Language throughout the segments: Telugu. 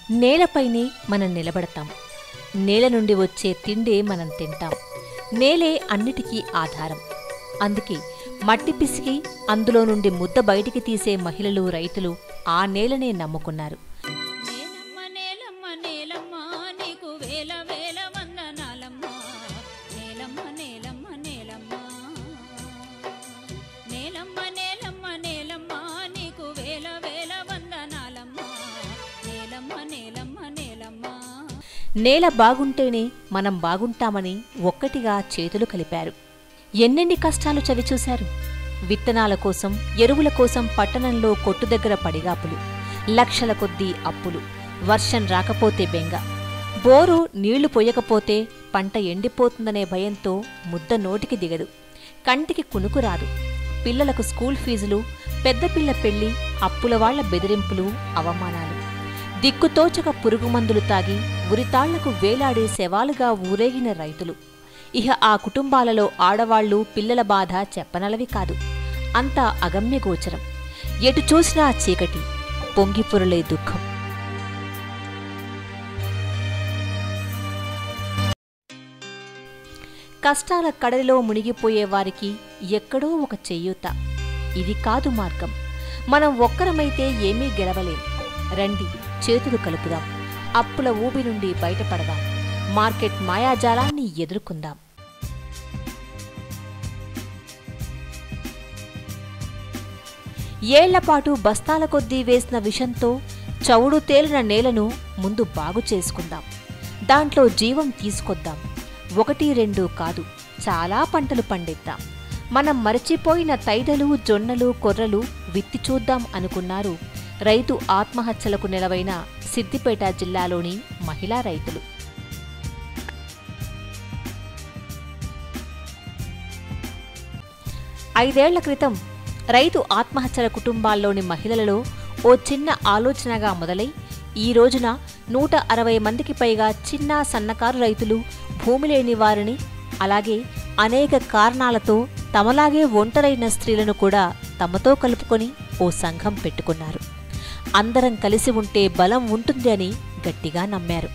నేలపైనే మనం నిలబడతాం నేల నుండి వచ్చే తిండే మనం తింటాం నేలే అన్నిటికీ ఆధారం అందుకే మట్టి పిసికి అందులో నుండి ముద్ద బయటికి తీసే మహిళలు రైతులు ఆ నేలనే నమ్ముకున్నారు నేలమ్మ నేలమ్మ నేలమ్మ నీకు వేల వేల వందనాలమ్మ నేలమ్మ నేలమ్మ నేలమ్మ నేలమ్మ నేలమ్మ నేలమ్మ నీకు వేల వేల వందనాలమ్మ నేలమ్మ నేలమ్మ నేలమ్మ నేల బాగుంటేనే మనం బాగుంటామని ఒక్కటిగా చేతులు కలిపారు ఎన్నెన్ని కష్టాలు చవిచూశారు విత్తనాల కోసం ఎరువుల కోసం పట్టణంలో కొట్టు దగ్గర పడిగాపులు లక్షల కొద్దీ అప్పులు వర్షం రాకపోతే బెంగ బోరు నీళ్లు పొయ్యకపోతే పంట ఎండిపోతుందనే భయంతో ముద్ద నోటికి దిగదు కంటికి కునుకు రాదు పిల్లలకు స్కూల్ ఫీజులు పెద్ద పిల్ల పెళ్లి అప్పుల వాళ్ల బెదిరింపులు అవమానాలు దిక్కుతోచక పురుగుమందులు తాగి ఉరితాళ్లకు వేలాడే శవాలుగా ఊరేగిన రైతులు ఇహ ఆ కుటుంబాలలో ఆడవాళ్లు పిల్లల బాధ చెప్పనలవి కాదు అంతా అగమ్యగోచరం ఎటు చూసినా చీకటి పొంగిపొరలే దుఃఖం కష్టాల కడలిలో మునిగిపోయే వారికి ఎక్కడో ఒక చెయ్యూత ఇది కాదు మార్గం మనం ఒక్కరమైతే ఏమీ గెలవలేం రండి చేతులు కలుపుదాం అప్పుల ఊబి నుండి బయటపడదాం మార్కెట్ మాయాజాలాన్ని ఎదుర్కొందాం ఏళ్లపాటు బస్తాల కొద్దీ వేసిన విషంతో చవుడు తేలిన నేలను ముందు బాగు చేసుకుందాం దాంట్లో జీవం తీసుకొద్దాం ఒకటి రెండు కాదు చాలా పంటలు పండిద్దాం మనం మరచిపోయిన తైడలు జొన్నలు కొర్రలు విత్తి చూద్దాం అనుకున్నారు రైతు ఆత్మహత్యలకు నెలవైన సిద్దిపేట జిల్లాలోని మహిళా రైతులు ఐదేళ్ల క్రితం రైతు ఆత్మహత్యల కుటుంబాల్లోని మహిళలలో ఓ చిన్న ఆలోచనగా మొదలై ఈ రోజున నూట అరవై మందికి పైగా చిన్న సన్నకారు రైతులు భూమి లేని వారిని అలాగే అనేక కారణాలతో తమలాగే ఒంటరైన స్త్రీలను కూడా తమతో కలుపుకొని ఓ సంఘం పెట్టుకున్నారు అందరం కలిసి ఉంటే బలం ఉంటుంది అని గట్టిగా నమ్మారు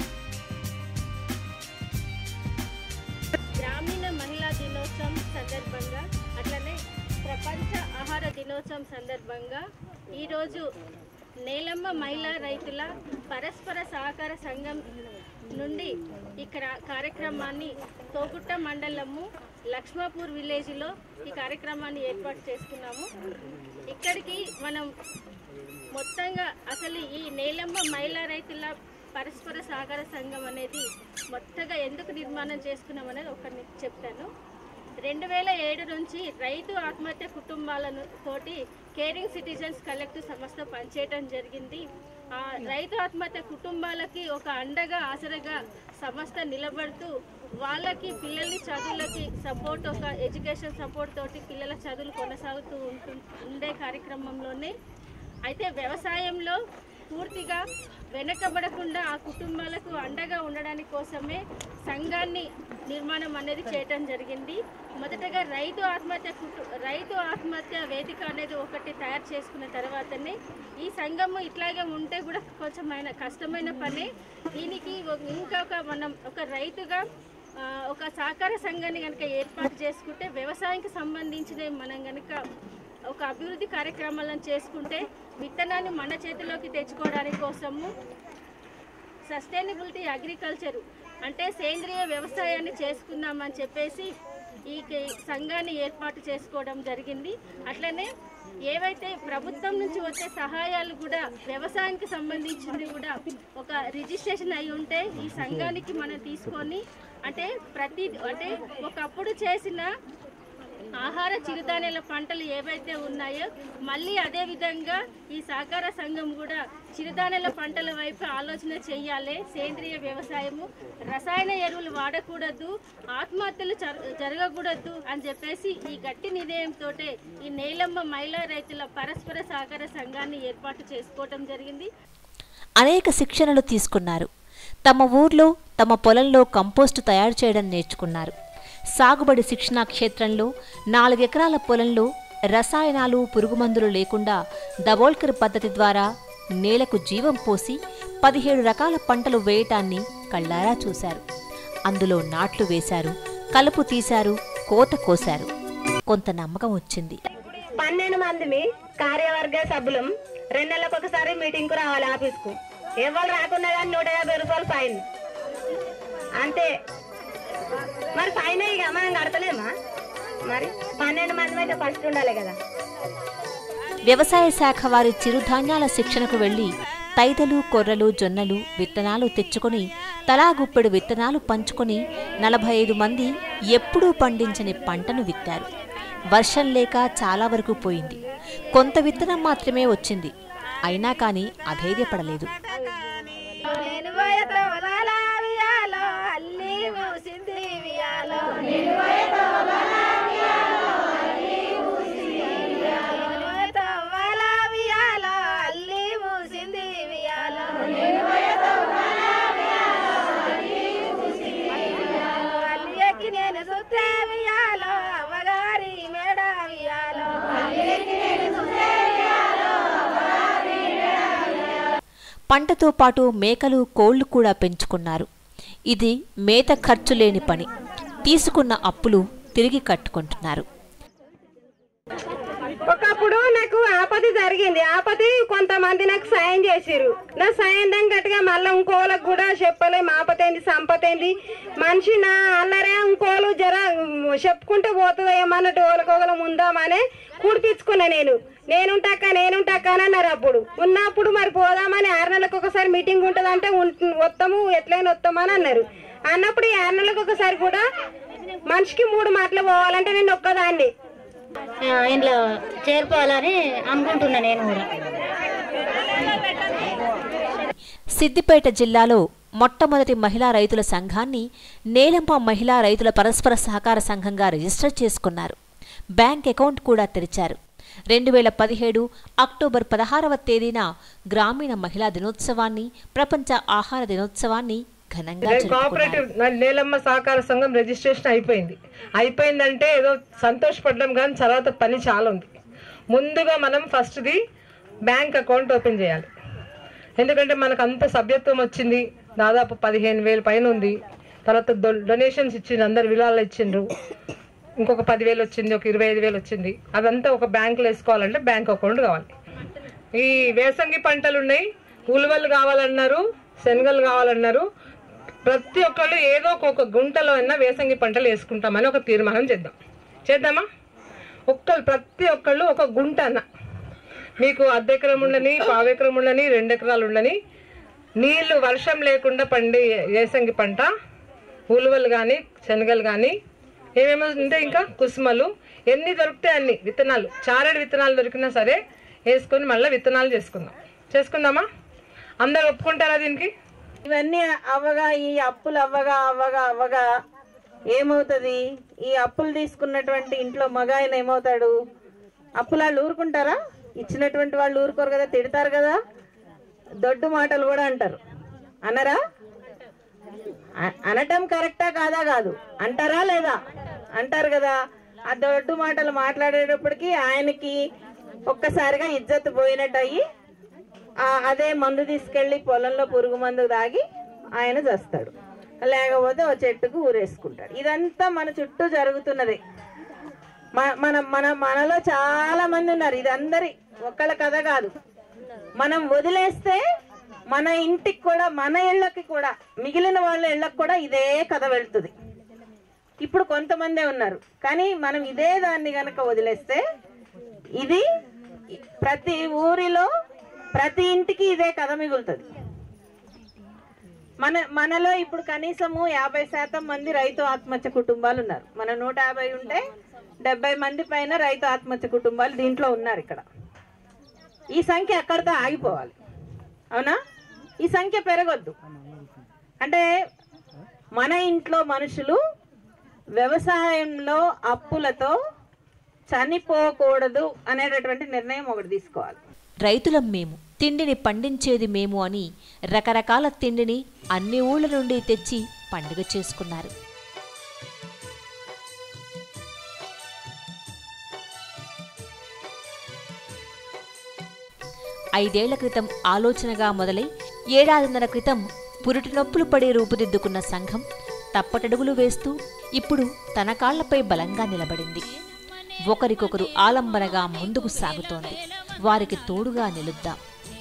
గ్రామీణ మహిళా దినోత్సవం సందర్భంగా అట్లనే ప్రపంచ ఆహార దినోత్సవం సందర్భంగా ఈరోజు నేలమ్మ మహిళా రైతుల పరస్పర సహకార సంఘం నుండి ఇక్కడ కార్యక్రమాన్ని తోగుట్ట మండలము లక్ష్మాపూర్ విలేజ్లో ఈ కార్యక్రమాన్ని ఏర్పాటు చేసుకున్నాము ఇక్కడికి మనం మొత్తంగా అసలు ఈ నేలమ్మ మహిళా రైతుల పరస్పర సహకార సంఘం అనేది మొత్తగా ఎందుకు నిర్మాణం చేసుకున్నాం అనేది ఒకటి చెప్తాను రెండు వేల ఏడు నుంచి రైతు ఆత్మహత్య కుటుంబాలను తోటి కేరింగ్ సిటిజన్స్ కలెక్టివ్ సంస్థ పనిచేయడం జరిగింది ఆ రైతు ఆత్మహత్య కుటుంబాలకి ఒక అండగా ఆసరగా సంస్థ నిలబడుతూ వాళ్ళకి పిల్లల్ని చదువులకి సపోర్ట్ ఒక ఎడ్యుకేషన్ సపోర్ట్ తోటి పిల్లల చదువులు కొనసాగుతూ ఉంటు ఉండే కార్యక్రమంలోనే అయితే వ్యవసాయంలో పూర్తిగా వెనకబడకుండా ఆ కుటుంబాలకు అండగా ఉండడానికి కోసమే సంఘాన్ని నిర్మాణం అనేది చేయటం జరిగింది మొదటగా రైతు ఆత్మహత్య కుటు రైతు ఆత్మహత్య వేదిక అనేది ఒకటి తయారు చేసుకున్న తర్వాతనే ఈ సంఘము ఇట్లాగే ఉంటే కూడా కొంచెం ఆయన కష్టమైన పనే దీనికి ఒక- ఇంకొక మనం ఒక రైతుగా ఆ, ఒక సహకార సంఘాన్ని కనుక ఏర్పాటు చేసుకుంటే వ్యవసాయానికి సంబంధించిన మనం కనుక ఒక అభివృద్ధి కార్యక్రమాలను చేసుకుంటే విత్తనాన్ని మన చేతిలోకి తెచ్చుకోవడానికి కోసము సస్టైనబిలిటీ అగ్రికల్చర్ అంటే సేంద్రియ వ్యవసాయాన్ని చేసుకుందామని చెప్పేసి ఈ కే- సంఘాన్ని ఏర్పాటు చేసుకోవడం జరిగింది అట్లనే ఏవైతే ప్రభుత్వం నుంచి వచ్చే సహాయాలు కూడా వ్యవసాయానికి సంబంధించింది కూడా ఒక రిజిస్ట్రేషన్ అయి ఉంటే ఈ సంఘానికి మనం తీసుకొని అంటే ప్రతి అంటే ఒకప్పుడు చేసిన ఆహార చిరుధాన్యాల పంటలు ఏవైతే ఉన్నాయో మళ్ళీ అదే విధంగా ఈ సహకార సంఘం కూడా చిరుధాన్యాల పంటల వైపు ఆలోచన చేయాలి సేంద్రియ వ్యవసాయము రసాయన ఎరువులు వాడకూడదు ఆత్మహత్యలు జర- జరగకూడదు అని చెప్పేసి ఈ గట్టి నిర్ణయంతో ఈ నేలమ్మ మహిళా రైతుల పరస్పర సహకార సంఘాన్ని ఏర్పాటు చేసుకోవటం జరిగింది అనేక శిక్షణలు తీసుకున్నారు తమ ఊర్లో తమ పొలంలో కంపోస్టు తయారు చేయడం నేర్చుకున్నారు సాగుబడి శిక్షణా క్షేత్రంలో నాలుగెకరాల పొలంలో రసాయనాలు పురుగుమందులు లేకుండా దబోల్కర్ పద్ధతి ద్వారా నేలకు జీవం పోసి పదిహేడు రకాల పంటలు వేయటాన్ని కళ్ళారా చూశారు అందులో నాట్లు వేశారు కలుపు తీశారు కోత కోశారు కొంత నమ్మకం వచ్చింది పన్నెండు మందిమి కార్యవర్గ సభ్యులం రెండు నెలలకు ఒకసారి మీటింగ్ కు రావాలి ఆఫీస్ కు ఎవరు రాకున్నా కానీ నూట యాభై రూపాయలు ఫైన్ అంతే మరి ఫైన్ ఇక మనం కడతలేమా మరి పన్నెండు మంది అయితే ఫస్ట్ ఉండాలి కదా వ్యవసాయ శాఖ వారి చిరుధాన్యాల శిక్షణకు వెళ్లి తైదలు కొర్రలు జొన్నలు విత్తనాలు తెచ్చుకొని తలా గుప్పెడు విత్తనాలు పంచుకొని నలభై ఐదు మంది ఎప్పుడూ పండించని పంటను విత్తారు వర్షం లేక చాలా వరకు పోయింది కొంత విత్తనం మాత్రమే వచ్చింది అయినా కానీ అధైర్యపడలేదు నేను పోయేతో వలాల వియాలో, అల్లి మూసింది వియాలో. నేను పోయేతో వలాల వియాలో, అల్లి మూసింది వియాలో. అల్లి ఎక్కి నేను సుత్తే వియాలో, అవ్వగారి మేడ వియాలో. పంటతో పాటు మేకలు కోళ్లు కూడా పెంచుకున్నారు ఇది మేత ఖర్చు లేని పని తీసుకున్న అప్పులు తిరిగి కట్టుకుంటున్నారు ఒకప్పుడు నాకు ఆపద జరిగింది ఆపది కొంతమంది నాకు సాయం చేసిరు నా సాయం తగ్గట్టుగా మళ్ళీ ఇంకోళ్ళకి కూడా చెప్పలేము ఆపతేంది సంపతేంది మనిషి నా అల్లరే ఇంకోలు జర చెప్పుకుంటే పోతుందో ఏమన్నట్టు ఒకరికొకరు ఉందామనే కూడిపించుకున్నా నేను నేనుంటాక నేనుంటాక అని అన్నారు అప్పుడు ఉన్నప్పుడు మరి పోదామని ఆరు నెలలకు ఒకసారి మీటింగ్ ఉంటుందంటే ఉంట- వస్తాము ఎట్లయినా వస్తామని అన్నారు అన్నప్పుడు ఈ ఆరు నెలలకు ఒకసారి కూడా మనిషికి మూడు మాటలు పోవాలంటే నేను ఒక్కదాన్ని ఇంట్లో చేరిపోవాలని అనుకుంటున్నా నేను కూడా సిద్దిపేట జిల్లాలో మొట్టమొదటి మహిళా రైతుల సంఘాన్ని నేలమ్మ మహిళా రైతుల పరస్పర సహకార సంఘంగా రిజిస్టర్ చేసుకున్నారు బ్యాంక్ అకౌంట్ కూడా తెరిచారు రెండు వేల పదిహేడు అక్టోబర్ పదహారవ తేదీన గ్రామీణ మహిళా దినోత్సవాన్ని ప్రపంచ ఆహార దినోత్సవాన్ని ఘనంగా జరుపుకున్నారు కోఆపరేటివ్ నా- నేలమ్మ సహకార సంఘం రిజిస్ట్రేషన్ అయిపోయింది అయిపోయిందంటే ఏదో సంతోషపడ్డాం కానీ తర్వాత పని చాలా ఉంది ముందుగా మనం ఫస్ట్ది బ్యాంక్ అకౌంట్ ఓపెన్ చేయాలి ఎందుకంటే మనకు అంత సభ్యత్వం వచ్చింది దాదాపు పదిహేను వేలు పైన ఉంది తర్వాత డొనేషన్స్ ఇచ్చిండ్రు అందరు విలాలు ఇచ్చిండ్రు ఇంకొక పదివేలు వచ్చింది ఒక ఇరవై ఐదు వేలు వచ్చింది అదంతా ఒక బ్యాంకులో వేసుకోవాలంటే బ్యాంక్ అకౌంట్ కావాలి ఈ వేసంగి పంటలు ఉన్నాయి ఉలువలు కావాలన్నారు శనగలు కావాలన్నారు ప్రతి ఒక్కళ్ళు ఏదో ఒక గుంటలో అయినా వేసంగి పంటలు వేసుకుంటామని ఒక తీర్మానం చేద్దాం చేద్దామా ఒక్కళ్ళు ప్రతి ఒక్కళ్ళు ఒక గుంట అన్న మీకు అర్ధ ఎకరం ఉండని పావెకరం ఉండని రెండు ఎకరాలు ఉండని నీళ్లు వర్షం లేకుండా పండే వేసంగి పంట ఉలువలు కానీ శనగలు కానీ ఏమేమి ఉంటే ఇంకా కుసుమలు ఎన్ని దొరికితే అన్ని విత్తనాలు చారెడు విత్తనాలు దొరికినా సరే వేసుకొని మళ్ళీ విత్తనాలు చేసుకుందాం చేసుకుందామా అందరు ఒప్పుకుంటారా దీనికి ఇవన్నీ అవ్వగా ఈ అప్పులు అవ్వగా అవ్వగా అవ్వగా ఏమవుతుంది ఈ అప్పులు తీసుకున్నటువంటి ఇంట్లో మగ ఆయన ఏమవుతాడు అప్పులు వాళ్ళు ఊరుకుంటారా ఇచ్చినటువంటి వాళ్ళు ఊరుకోరు కదా తిడతారు కదా దొడ్డు మాటలు కూడా అంటారు అనరా అ- అనటం కరెక్టా కాదా కాదు అంటారా లేదా అంటారు కదా ఆ దొడ్డు మాటలు మాట్లాడేటప్పటికి ఆయనకి ఒక్కసారిగా ఇజ్జత్ పోయినట్టు అయ్యి ఆ అదే మందు తీసుకెళ్లి పొలంలో పురుగు మందు తాగి ఆయన చేస్తాడు లేకపోతే ఓ చెట్టుకు ఊరేసుకుంటాడు ఇదంతా మన చుట్టూ జరుగుతున్నది మ- మన మన మనలో చాలా మంది ఉన్నారు ఇది అందరి ఒక్కళ్ళ కథ కాదు మనం వదిలేస్తే మన ఇంటికి కూడా మన ఇళ్ళకి కూడా మిగిలిన వాళ్ళ ఇళ్ళకి కూడా ఇదే కథ వెళ్తుంది ఇప్పుడు కొంతమందే ఉన్నారు కానీ మనం ఇదే దాన్ని గనక వదిలేస్తే ఇది ప్రతి ఊరిలో ప్రతి ఇంటికి ఇదే కథ మిగులుతుంది మన మనలో ఇప్పుడు కనీసము యాభై శాతం మంది రైతు ఆత్మహత్య కుటుంబాలు ఉన్నారు మన నూట యాభై ఉంటే డెబ్బై మంది పైన రైతు ఆత్మహత్య కుటుంబాలు దీంట్లో ఉన్నారు ఇక్కడ ఈ సంఖ్య అక్కడితో ఆగిపోవాలి అవునా ఈ సంఖ్య పెరగొద్దు అంటే మన ఇంట్లో మనుషులు వ్యవసాయంలో అప్పులతో చనిపోకూడదు అనేటటువంటి నిర్ణయం ఒకటి తీసుకోవాలి రైతులం మేము తిండిని పండించేది మేము అని రకరకాల తిండిని అన్ని ఊళ్ళ నుండి తెచ్చి పండుగ చేసుకున్నారు ఐదేళ్ల క్రితం ఆలోచనగా మొదలై ఏడాదిన్నర క్రితం పురిటి నొప్పులు పడి రూపుదిద్దుకున్న సంఘం తప్పటడుగులు వేస్తూ ఇప్పుడు తన కాళ్లపై బలంగా నిలబడింది ఒకరికొకరు ఆలంబనగా ముందుకు సాగుతోంది వారికి తోడుగా నిలుద్దాం